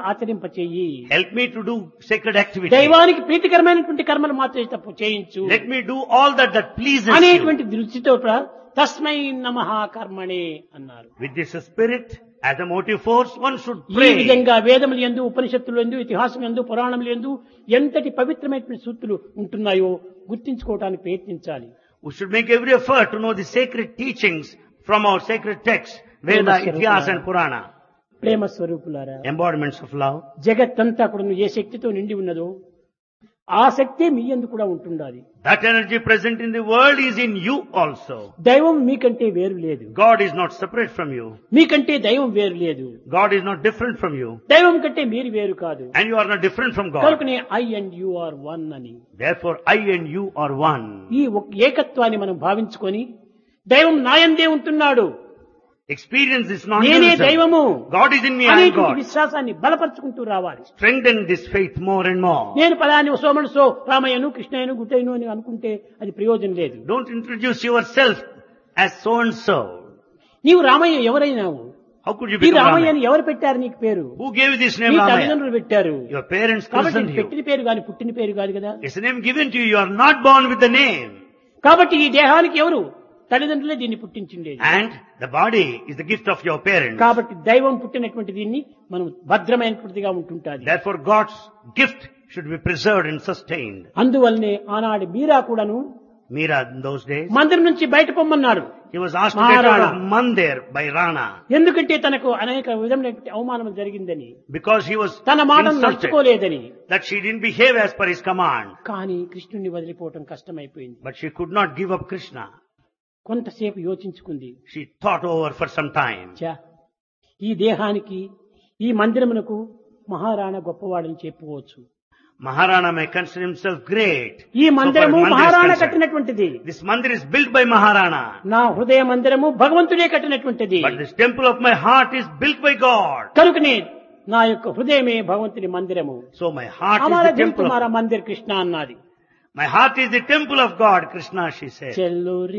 ఆచరింపచేయి Help me to do sacred activity. దైవానికి ప్రీతికరమైనటువంటి కర్మలు మాత్రమే తప్పు చేయించు Let me do all that that pleases you. అనేటువంటి దృష్టితో కూడా తస్మై నమః కర్మణే అన్నారు With this spirit as a motive force, one should ఈ pray. విధంగా వేదములు ఎందు ఉపనిషత్తులు ఎందు ఇతిహాసం ఎందు పురాణములు ఎందు ఎంతటి పవిత్రమైనటువంటి సూక్తులు ఉంటున్నాయో గుర్తించుకోవడానికి ప్రయత్నించాలి We should make every effort to know the sacred teachings from our sacred texts, Veda, Itihas and Purana. ప్రేమ స్వరూపులారా Embodiments of love. జగత్తంతా కూడా ఏ శక్తితో నిండి ఉన్నదో ఆ శక్తి మీ ఎందు కూడా ఉంటుండాలి That energy present in the world is in you also. దైవం మీకంటే వేరు లేదు God is not separate from you. మీకంటే దైవం వేరు లేదు God is not different from you. దైవం కంటే మీరు వేరు కాదు And you are not different from God. కనుకనే I and you are one అని Therefore, I and you are one. ఈ ఒక ఏకత్వాన్ని మనం భావించుకొని దైవం నాయందే ఉంటున్నాడు Experience this నేనే non-dualism. దైవము God is in me, I am అనేటువంటి God. విశ్వాసాన్ని బలపరుచుకుంటూ రావాలి Strengthen this faith more and more. నేను పలాని సోమను సో రామయ్యను కృష్ణయ్యను గుట్టయ్యను అని అనుకుంటే అది ప్రయోజనం లేదు Don't introduce yourself as so and so. నీవు రామయ్య ఎవరైనావు How could you ఈ become రామయ్య Ramaya? అని ఎవరు పెట్టారు నీకు పేరు Who gave you this me name Ramaya? తల్లిదండ్రులు పెట్టారు Your parents కాబట్టి christened ఇది you. పెట్టిన పేరు కాని పుట్టిన పేరు కాదు కదా It's a name given to you. You are not born with the name. కాబట్టి ఈ దేహానికి ఎవరు తల్లిదండ్రులే దీన్ని పుట్టించిండేది And the body is the gift of your parents. కాబట్టి దైవం పుట్టినటువంటి దీన్ని మనం భద్రమైనటువంటిదిగా ఉంటుంటాది Therefore, God's gift should be preserved and sustained. అందువల్లనే ఆనాడు మీరా కూడాను Mira, in those days, మందిరం నుంచి బయట పొమ్మన్నాడు he was asked to get out Maharana. of Mandir by Rana ఎందుకంటే తనకు అనేక విధమైనటువంటి అవమానం జరిగిందని because he was తన మాటను insulted నడుచుకోలేదని that she didn't behave as per his command. కానీ కృష్ణుని వదిలిపోవటం కష్టమైపోయింది But she could not give up Krishna. కొంతసేపు యోచించుకుంది She thought over for some time. ఛా, ఈ దేహానికి ఈ మందిరమునకు మహారాణా గొప్పవాడని చెప్పుకోవచ్చు Maharana may consider himself great. ఈ So far మందిరము as mandir is Maharana concerned. కట్టినటువంటిది This mandir is built by Maharana. నా హృదయ మందిరము భగవంతుడే కట్టినటువంటిది But this temple of my heart is built by God. కనుకనే నా యొక్క హృదయమే భగవంతుని మందిరము So my heart హమారా is the Dil temple తుమారా of, Mandir Krishna అన్నది my heart is the temple of God, Krishna, she said. Chelluri